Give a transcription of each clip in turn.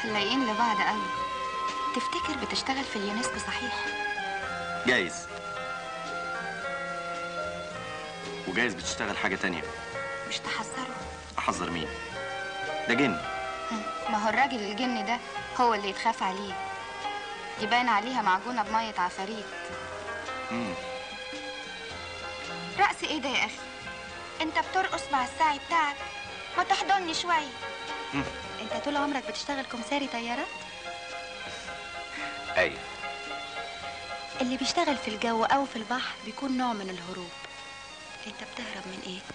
لايقين لبعض قوي تفتكر بتشتغل في اليونسكو صحيح جايز وجايز بتشتغل حاجة تانية مش تحذره أحذر مين ده جن هم، ما هو الراجل الجن ده هو اللي يتخاف عليه يبان عليها معجونة بمية عفاريت مم. رقص ايه ده يا اخي انت بترقص مع الساعي بتاعك ما تحضني شوية مم. انت طول عمرك بتشتغل كمساري طيارات ايوه اللي بيشتغل في الجو او في البحر بيكون نوع من الهروب انت بتهرب من ايه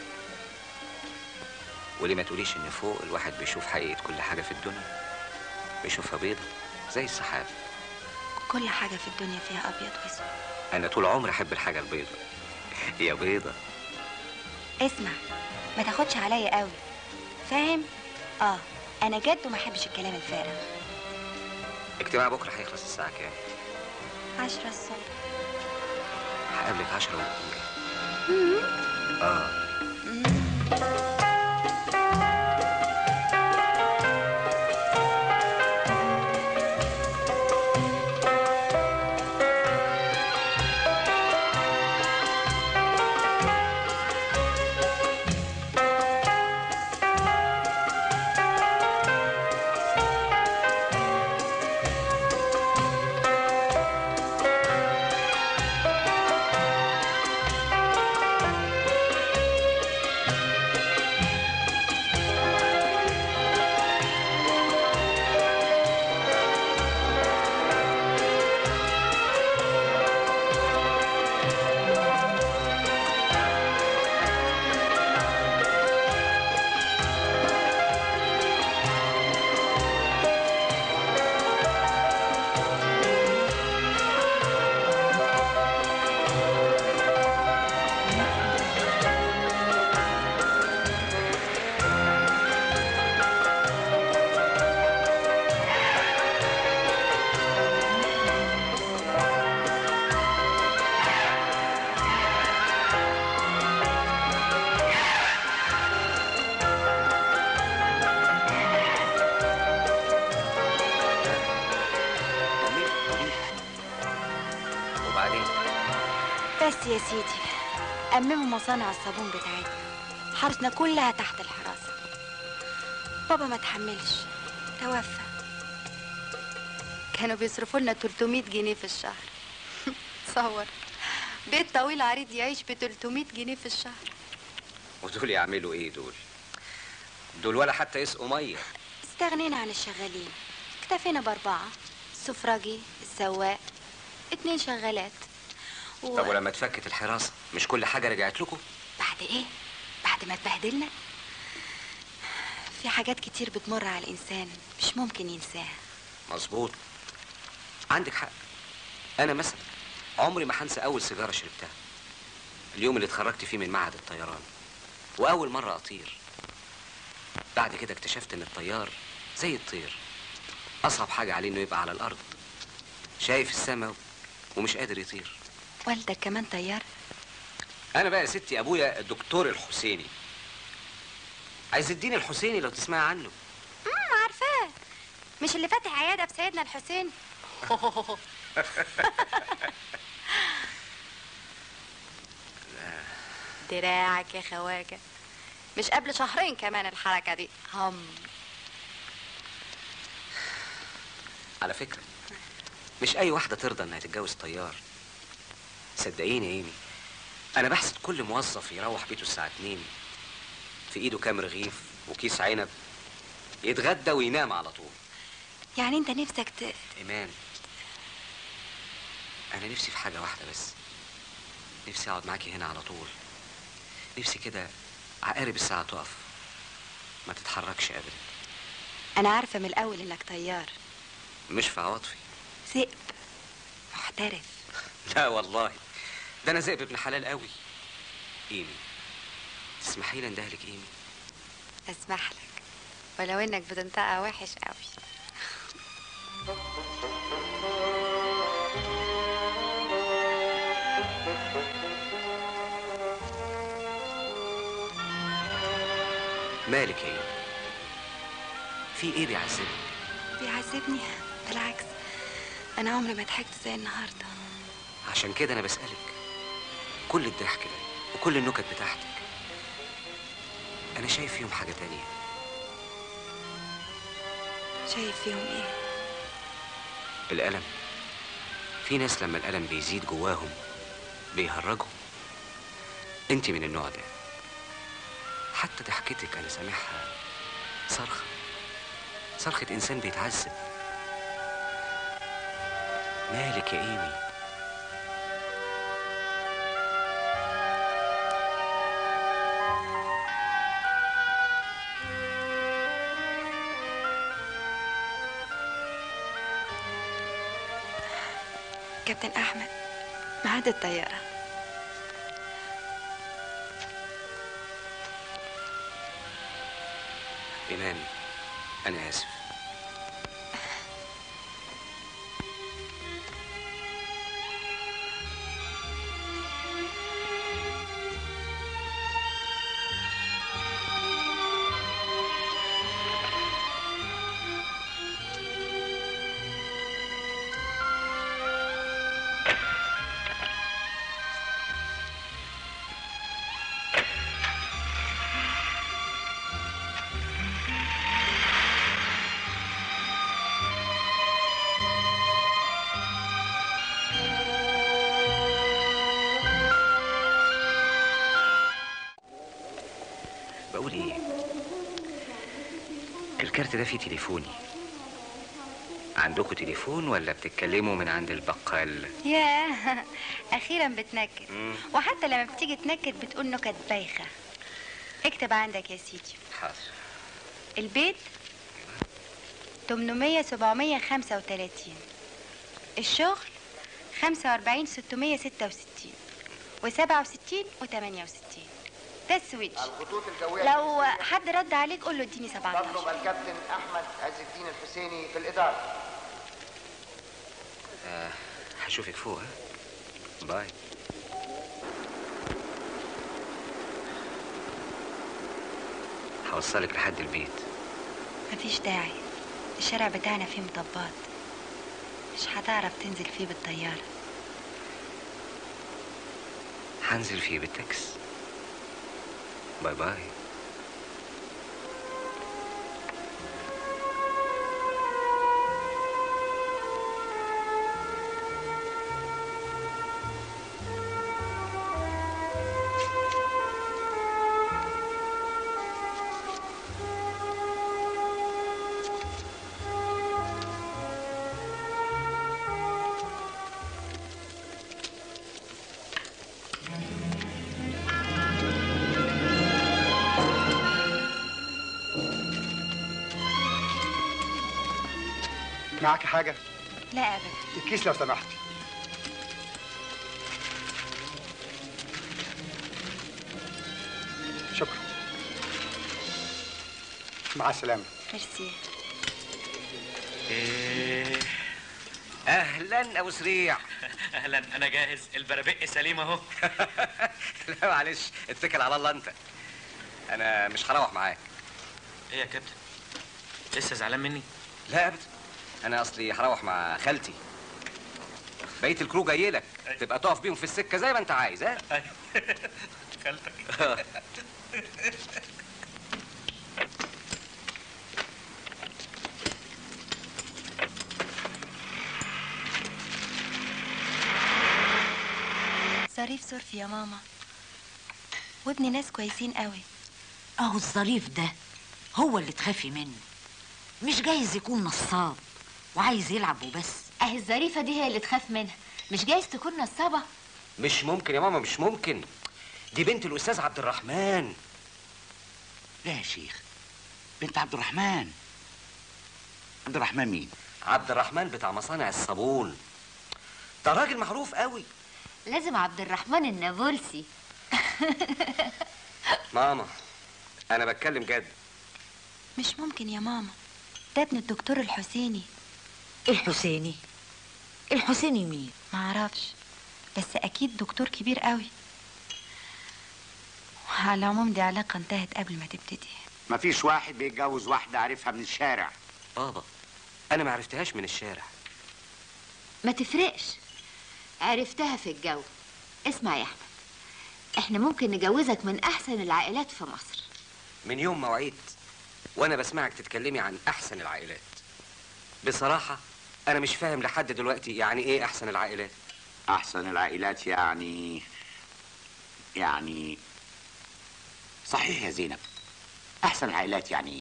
وليه ما تقوليش ان فوق الواحد بيشوف حقيقة كل حاجة في الدنيا بيشوفها بيضة زي السحاب كل حاجة في الدنيا فيها ابيض واسود انا طول عمري احب الحاجة البيضة يا بيضة اسمع ما تاخدش عليا قوي فاهم اه انا جد وما احبش الكلام الفارغ اجتماع بكرة هيخلص الساعة كام؟ عشرة الصبح هقابلك عشرة ونقول اه جميل جميل وبعدين بس يا سيدي أمموا مصانع الصابون بتاعتنا حارسنا كلها تحت الحراسة بابا ما تحملش توفى كانوا بيصرفوا لنا 300 جنيه في الشهر تصور بيت طويل عريض يعيش ب 300 جنيه في الشهر ودول يعملوا ايه دول؟ دول ولا حتى يسقوا مية استغنينا عن الشغالين اكتفينا بأربعة السفراجي السواق اتنين شغالات و... طب ولما اتفكت الحراسة مش كل حاجة رجعت لكم؟ بعد ايه؟ بعد ما اتبهدلنا؟ في حاجات كتير بتمر على الإنسان مش ممكن ينساها مظبوط عندك حق انا مثلا عمري ما هنسى اول سيجاره شربتها اليوم اللي اتخرجت فيه من معهد الطيران واول مره اطير بعد كده اكتشفت ان الطيار زي الطير اصعب حاجه عليه انه يبقى على الارض شايف السماء ومش قادر يطير والدك كمان طيار انا بقى يا ستي ابويا الدكتور الحسيني عايز الدين الحسيني لو تسمع عنه امم عارفاه مش اللي فاتح عيادة في سيدنا الحسين دراعك يا خواجة مش قبل شهرين كمان الحركة دي هم على فكرة مش أي واحدة ترضى إنها تتجوز طيار صدقيني يا إيمي أنا بحسد كل موظف يروح بيته الساعة 2 في إيده كام رغيف وكيس عنب يتغدى وينام على طول يعني انت نفسك ت... إيمان أنا نفسي في حاجة واحدة بس نفسي أقعد معاكي هنا على طول نفسي كده عقارب الساعة تقف ما تتحركش أبدا انا عارفة من الاول انك طيار مش في عواطفي ذئب محترف لا والله ده أنا ذئب ابن حلال قوي إيمي تسمحي لي اندهلك إيمي اسمح لك ولو انك بتنطقها وحش قوي مالك يا إيمي في إيه بيعذبك بيعذبني بالعكس انا عمري ما ضحكت زي النهارده عشان كده انا بسألك كل الضحك ده وكل النكت بتاعتك انا شايف فيهم حاجة تانية شايف فيهم ايه الألم في ناس لما الألم بيزيد جواهم بيهرجوا انت من النوع ده حتى ضحكتك انا سامعها صرخة صرخة انسان بيتعذب مالك يا ايمي كابتن احمد ميعاد الطياره إيمان أنا آسف بقول إيه الكارت ده فيه تليفوني عندكم تليفون ولا بتتكلموا من عند البقال ياه اخيرا بتنكد مم. وحتى لما بتيجي تنكد بتقول نكت بايخه اكتب عندك يا سيدي حاضر البيت 800 735 الشغل 45 666 و67 و68 ده السويتش الخطوط الجوية لو حد رد عليك قول له اديني تطلب 17 الكابتن أحمد عز الدين الحسيني في الإدارة آه هشوفك فوق ها باي هوصلك لحد البيت مفيش داعي الشارع بتاعنا فيه مطبات مش هتعرف تنزل فيه بالطيارة هنزل فيه بالتاكس باي باي معك حاجة؟ لا أبدا الكيس لو سمحتي شكرا مع السلامة ميرسي إيه اهلا ابو سريع اهلا انا جاهز البربق سليم اهو لا معلش اتكل على الله انت انا مش هروح معاك ايه يا كابتن لسه زعلان مني لا ابدا انا اصلي هروح مع خالتي بقيه الكرو جاي لك تبقى تقف بيهم في السكه زي ما انت عايز ها ايوه خالتك ظريف صرفي يا ماما وابن ناس كويسين قوي اهو الظريف ده هو اللي تخافي منه مش جايز يكون نصاب وعايز يلعب وبس اهي الظريفه دي هي اللي تخاف منها مش جايز تكون نصابه مش ممكن يا ماما مش ممكن دي بنت الاستاذ عبد الرحمن لا يا شيخ بنت عبد الرحمن عبد الرحمن مين؟ عبد الرحمن بتاع مصانع الصابون ده راجل معروف قوي لازم عبد الرحمن النابلسي ماما انا بتكلم جد مش ممكن يا ماما ده ابن الدكتور الحسيني الحسيني الحسيني مين معرفش بس اكيد دكتور كبير قوي على العموم دي علاقة انتهت قبل ما تبتدي مفيش واحد بيتجوز واحدة عارفها من الشارع بابا انا ما عرفتهاش من الشارع ما تفرقش عرفتها في الجو اسمع يا احمد احنا ممكن نجوزك من احسن العائلات في مصر من يوم ما وعيت وانا بسمعك تتكلمي عن احسن العائلات بصراحه انا مش فاهم لحد دلوقتي يعني ايه احسن العائلات احسن العائلات يعني يعني صحيح يا زينب احسن العائلات يعني